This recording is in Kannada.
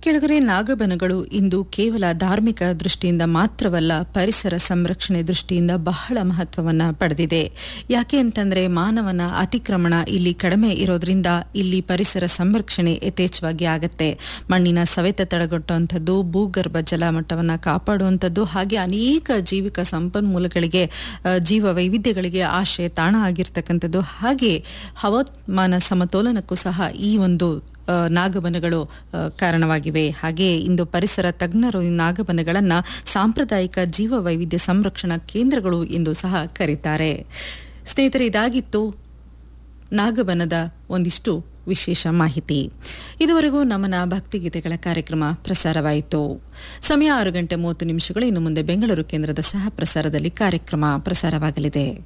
ಕೆಳಗರೆ ನಾಗಬನಗಳು ಇಂದು ಕೇವಲ ಧಾರ್ಮಿಕ ದೃಷ್ಟಿಯಿಂದ ಮಾತ್ರವಲ್ಲ ಪರಿಸರ ಸಂರಕ್ಷಣೆ ದೃಷ್ಟಿಯಿಂದ ಬಹಳ ಮಹತ್ವವನ್ನ ಪಡೆದಿದೆ ಯಾಕೆ ಅಂತಂದ್ರೆ ಮಾನವನ ಅತಿಕ್ರಮಣ ಇಲ್ಲಿ ಕಡಿಮೆ ಇರೋದ್ರಿಂದ ಇಲ್ಲಿ ಪರಿಸರ ಸಂರಕ್ಷಣೆ ಯಥೇಚ್ಛವಾಗಿ ಆಗತ್ತೆ ಮಣ್ಣಿನ ಸವೆತ ತಡೆಗಟ್ಟುವಂಥದ್ದು ಭೂಗರ್ಭ ಜಲಮಟ್ಟವನ್ನು ಕಾಪಾಡುವಂಥದ್ದು ಹಾಗೆ ಅನೇಕ ಜೀವಿಕ ಸಂಪನ್ಮೂಲಗಳಿಗೆ ಆ, ಜೀವ ವೈವಿಧ್ಯಗಳಿಗೆ ಆಶ್ರಯ ತಾಣ ಆಗಿರ್ತಕ್ಕಂಥದ್ದು ಹಾಗೆ ಹವಾಮಾನ ಸಮತೋಲನಕ್ಕೂ ಸಹ ಈ ಒಂದು ಆ, ನಾಗಬನಗಳು ಆ, ಕಾರಣವಾಗಿವೆ ಹಾಗೆ ಇಂದು ಪರಿಸರ ತಜ್ಞರು ಈ ನಾಗಬನಗಳನ್ನ ಸಾಂಪ್ರದಾಯಿಕ ಜೀವ ವೈವಿಧ್ಯ ಸಂರಕ್ಷಣಾ ಕೇಂದ್ರಗಳು ಎಂದು ಸಹ ಕರೀತಾರೆ ಸ್ನೇಹಿತರೆ ಇದಾಗಿತ್ತು ನಾಗಬನದ ಒಂದಿಷ್ಟು ವಿಶೇಷ ಮಾಹಿತಿ ಇದುವರೆಗೂ ನಮನ ಭಕ್ತಿಗೀತೆಗಳ ಕಾರ್ಯಕ್ರಮ ಪ್ರಸಾರವಾಯಿತು ಸಮಯ ಆರು ಗಂಟೆ ಮೂವತ್ತು ನಿಮಿಷಗಳು ಇನ್ನು ಮುಂದೆ ಬೆಂಗಳೂರು ಕೇಂದ್ರದ ಸಹ ಪ್ರಸಾರದಲ್ಲಿ ಕಾರ್ಯಕ್ರಮ ಪ್ರಸಾರವಾಗಲಿದೆ